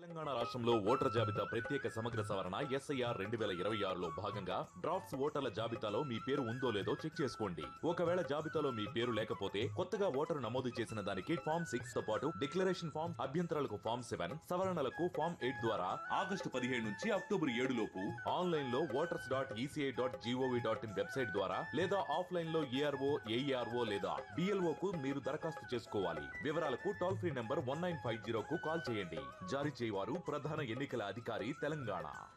తెలంగాణ రాష్ట్రంలో ఓటర్ జాబితా ప్రత్యేక సమగ్ర సవరణ ఎస్ఐఆర్ రెండు వేల ఇరవై ఆరులో భాగంగా డ్రాఫ్ట్స్ ఓటర్ల జాబితాలో మీ పేరు ఉందో లేదో చెక్ చేసుకోండి ఒకవేళ జాబితాలో మీ పేరు లేకపోతే కొత్తగా ఓటరు నమోదు చేసిన దానికి ఫామ్ సిక్స్ తో పాటు డిక్లరేషన్ ఫామ్ అభ్యంతరాలకు ఫామ్ సెవెన్ సవరణలకు ఫామ్ ఎయిట్ ద్వారా ఆగస్టు పదిహేడు నుంచి అక్టోబర్ ఏడు లోపు ఆన్లైన్ లో voters dot ECI dot GOV dot in website ద్వారా లేదా ఆఫ్లైన్ లో ఏఆర్ఓ ఏఈఆర్ఓ లేదా బిఎల్ఓ కు మీరు దరఖాస్తు చేసుకోవాలి వివరాలకు toll free number one nine five zero కు కాల్ చేయండి జారీ చేయవారు ప్రధాన ఎన్నికల అధికారి తెలంగాణ